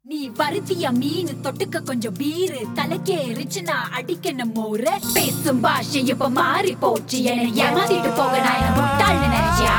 நீ வருத்திய மீன் தொட்டுக்க கொஞ்சம் பீரு தலைக்கேறிச்சுனா அடிக்கணும் மோரு பேசும் பாஷை இப்ப மாறி போச்சு என்னை ஏமாத்திட்டு போக நான் என்ன முட்டாள்னு நினைச்சியா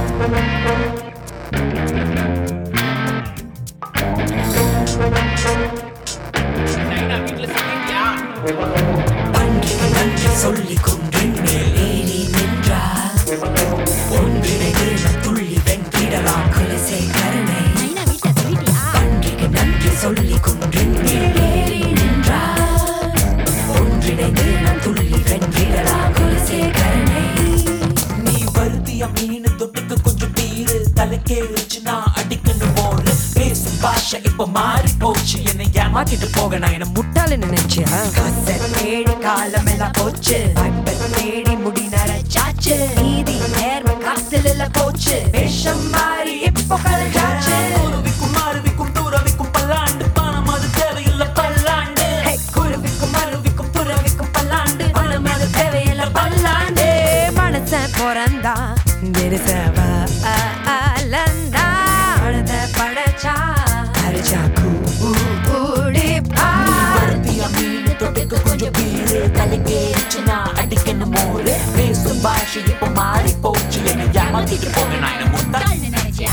நைனா வீட்ல சொல்லிட்டியா பன்றிக்கு நன்றி சொல்லிக் கொன்றேன் மேல் ஏறி நின்றார் ஒன்றிணைந்து நம் துள்ளி வென்றிடலாம் குலசை கருணை நைனா வீட்டுல சொல்லிட்டியா பன்றிக்கு நன்றி சொல்லிக் கொன்றேன் மேல் ஏறி நின்றார் ஒன்றிணைந்து நம் துள்ளி வென்றிடலாம் குலசை கருணை நீ வருத்திய மீன் தொட்டுக்கு கொஞ்சம் பீரு தலைக்கே வச்சுனா அடிக்கணும் போரு பேசும் பாஷை இப்ப மாறி போச்சு என்னை ஏமாத்திட்டு போக நான் என்ன முட்டாளு நினைச்சியா காசை தேடி காலம் எல்லாம் போச்சு வாய்ப்பை தேடி முடி நரைச்சாச்சு நீதி நேர்மை காசுல இல்ல போச்சு வேஷம் மாறி இப்போ கலைஞ்சாச்சு குருவிக்கும் அருவிக்கும் துறவிக்கும் பல்லாண்டு பணம் அது தேவையில்லை பல்லாண்டு ஹே, குருவிக்கும் அருவிக்கும் துறவிக்கும் பல்லாண்டு பணம் அது தேவையில்லை பல்லாண்டு மனசன் பிறந்தா தினசவா அலந்தா அழுத படைச்சா அரைச்சா கூ குடிப்பா வருத்திய மீன் தொட்டுக்கு கொஞ்சம் பீரு தலைக்கேறிச்சுனா அடிக்கணும் மோரு பேசும் பாஷை இப்போ மாறி போச்சு என்னை ஏமாத்திட்டு போக நான் என்ன முட்டாள் முட்டாள்னு நினைச்சியா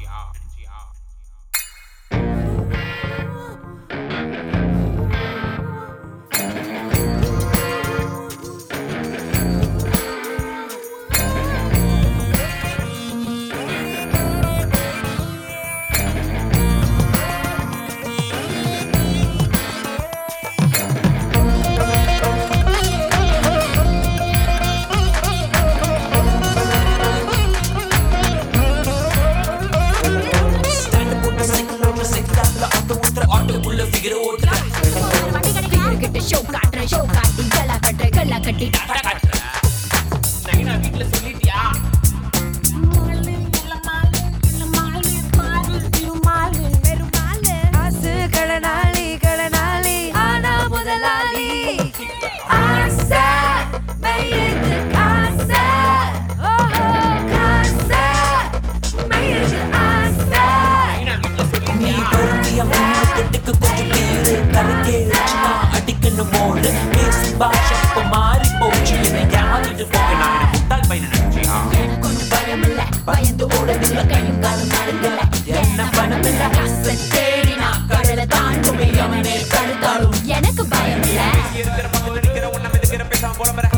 ஸ்டாண்ட் போட்டு சைக்கிள் ஓட்டுற சைக்கிள் ஆத்துல ஆட்டோ ஊத்துற ஆட்டோக்குள்ள ஃபிகர் ஓட்டுற கிட்ட ஷோ காட்டுற ஷோ காட்டி கலா கட்டுற கல்லா கட்டி நைனா வீட்ல சொல்லிட்டியா காசு கடனாளி கடனாளி ஆனா முதலாளி ஆசை மயிருக்கு ஆசை ஓஹோ காசை மயிருக்கு ஆசை நைனா வீட்ல நீ சொல்லிட்டியா வருத்திய மீன் தொட்டுக்கு கொஞ்சம் பீரு தலைக்கேறிச்சுனா அடிக்கணும் மோரு பேசும் பாஷை இப்போ மாறி போச்சு என்னை ஏமாத்திட்டு போக நான் என்ன முட்டாள் பையன் நினைச்சியா கொஞ்சம் பயம் இல்ல பயந்து ஓடவில்லை கையும் காலும் மறந்தில்ல என்ன பணம் இல்ல காசை தேடி நான் கடலை தாண்டுமே அவனே தடுத்தாலும் எனக்கு பயம் இல்ல இருக்கிற பக்கம் இருக்கிற உன்ன மிதுக்கிற பேசாம போல